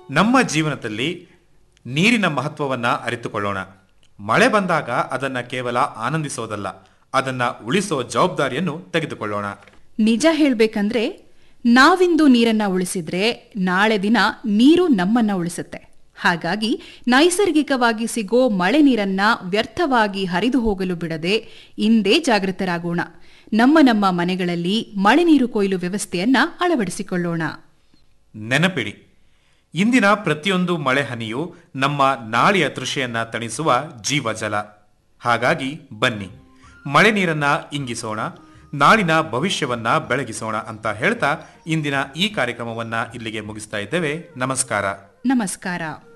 ನಮ್ಮ ಜೀವನದಲ್ಲಿ ನೀರಿನ ಮಹತ್ವವನ್ನ ಅರಿತುಕೊಳ್ಳೋಣ ಮಳೆ ಬಂದಾಗ ಅದನ್ನ ಕೇವಲ ಆನಂದಿಸೋದಲ್ಲ ಅದನ್ನ ಉಳಿಸೋ ಜವಾಬ್ದಾರಿಯನ್ನು ತೆಗೆದುಕೊಳ್ಳೋಣ ನಿಜ ಹೇಳ್ಬೇಕಂದ್ರೆ ನಾವಿಂದು ನೀರನ್ನ ಉಳಿಸಿದ್ರೆ ನಾಳೆ ದಿನ ನೀರು ನಮ್ಮನ್ನ ಉಳಿಸುತ್ತೆ ಹಾಗಾಗಿ ನೈಸರ್ಗಿಕವಾಗಿ ಸಿಗೋ ಮಳೆ ನೀರನ್ನ ವ್ಯರ್ಥವಾಗಿ ಹರಿದು ಹೋಗಲು ಬಿಡದೆ ಇಂದೇ ಜಾಗೃತರಾಗೋಣ ನಮ್ಮ ನಮ್ಮ ಮನೆಗಳಲ್ಲಿ ಮಳೆ ನೀರು ಕೊಯ್ಲು ವ್ಯವಸ್ಥೆಯನ್ನ ಅಳವಡಿಸಿಕೊಳ್ಳೋಣ ನೆನಪಿಡಿ ಇಂದಿನ ಪ್ರತಿಯೊಂದು ಮಳೆ ಹನಿಯು ನಮ್ಮ ನಾಳೆಯ ತೃಷೆಯನ್ನ ತಣಿಸುವ ಜೀವಜಲ ಹಾಗಾಗಿ ಬನ್ನಿ ಮಳೆ ನೀರನ್ನ ಇಂಗಿಸೋಣ ನಾಳಿನ ಭವಿಷ್ಯವನ್ನ ಬೆಳಗಿಸೋಣ ಅಂತ ಹೇಳ್ತಾ ಇಂದಿನ ಈ ಕಾರ್ಯಕ್ರಮವನ್ನ ಇಲ್ಲಿಗೆ ಮುಗಿಸ್ತಾ ಇದ್ದೇವೆ ನಮಸ್ಕಾರ ನಮಸ್ಕಾರ